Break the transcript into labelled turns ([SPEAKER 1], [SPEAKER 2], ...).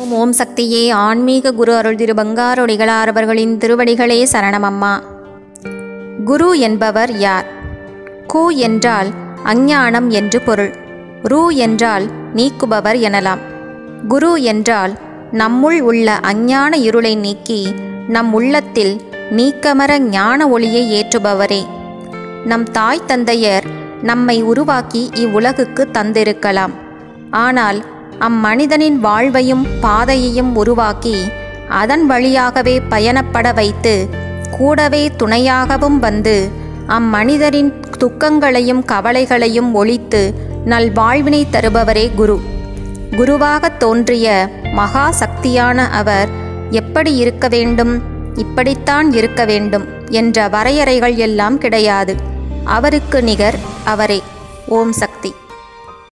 [SPEAKER 1] ஓம் ஓம் சக்தியே ஆன்மீக குரு அருள் திரு பங்காரொடிகளார் அவர்களின் திருவடிகளே சரணமம்மா குரு என்பவர் யார் கு என்றால் அஞ்ஞானம் என்று பொருள் ரு என்றால் நீக்குபவர் எனலாம் குரு என்றால் நம்முள் உள்ள அஞ்ஞான இருளை நீக்கி நம் உள்ளத்தில் நீக்கமர ஞான ஒளியை ஏற்றுபவரே நம் தாய் தந்தையர் நம்மை உருவாக்கி இவ்வுலகுக்கு தந்திருக்கலாம் ஆனால் அம்மனிதனின் வாழ்வையும் பாதையையும் உருவாக்கி அதன் வழியாகவே பயணப்பட வைத்து கூடவே துணையாகவும் வந்து அம்மனிதரின் துக்கங்களையும் கவலைகளையும் ஒழித்து நல்வாழ்வினை தருபவரே குரு குருவாக தோன்றிய மகா சக்தியான அவர் எப்படி இருக்க வேண்டும் இப்படித்தான் இருக்க வேண்டும் என்ற வரையறைகள் எல்லாம் கிடையாது அவருக்கு நிகர் அவரே ஓம் சக்தி